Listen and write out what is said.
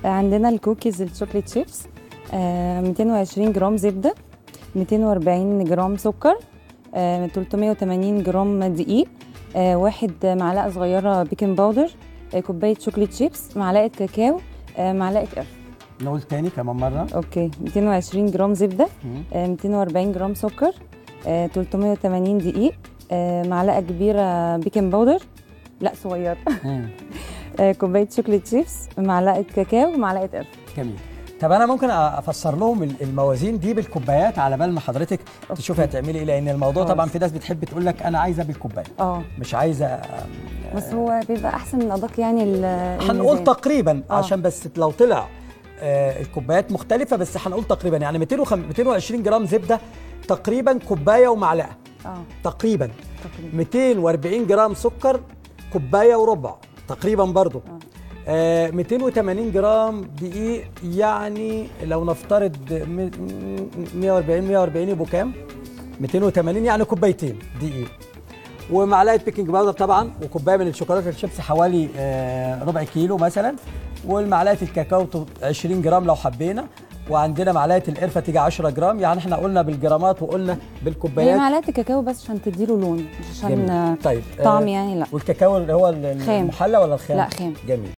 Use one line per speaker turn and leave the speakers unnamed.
عندنا الكوكيز الشوكليت شيبس آه، 220 جرام زبده 240 جرام سكر آه، 380 جرام دقيق آه، واحد معلقه صغيره بيكنج باودر آه، كوبايه شوكليت شيبس معلقه كاكاو آه، معلقه قرفه
نقول تاني كمان مره
اوكي 220 جرام زبده
مم.
آه، 240 جرام سكر آه، 380 دقيق آه، معلقه كبيره بيكنج باودر لا صغيره
مم.
آه، كوبايه شوكليت شيبس معلقه كاكاو ومعلقه قرفه
جميل طب انا ممكن افسر لهم ال- الموازين دي بالكوبايات على بال ما حضرتك
أوكي.
تشوفي هتعملي ايه لان الموضوع
خلاص.
طبعا في ناس بتحب تقول لك انا عايزه بالكوبايه
اه
مش عايزه
بس هو بيبقى احسن من ادق يعني ال-
هنقول
الميزان.
تقريبا
آه.
عشان بس لو طلع آه، الكوبايات مختلفه بس هنقول تقريبا يعني 205 220 جرام زبده تقريبا كوبايه ومعلقه
اه
تقريبا
تقريبا
240 جرام سكر كوبايه وربع تقريبا برضو آه 280 جرام دقيق يعني لو نفترض م- م- 140 140 يبقوا كام 280 يعني كوبايتين دقيق ومعلقه بيكنج باودر طبعا وكوبايه من الشوكولاته الشيبس حوالي آه ربع كيلو مثلا والمعلقه الكاكاو ت- 20 جرام لو حبينا وعندنا معلقه القرفه تيجي 10 جرام يعني احنا قلنا بالجرامات وقلنا
هي
بالكوبايات
معلقه كاكاو بس عشان تديله لون مش عشان
جميل.
آه،
طيب آه،
طعم يعني لا
والكاكاو اللي هو ال-
خام.
المحلى ولا الخام؟
لا، خام.
جميل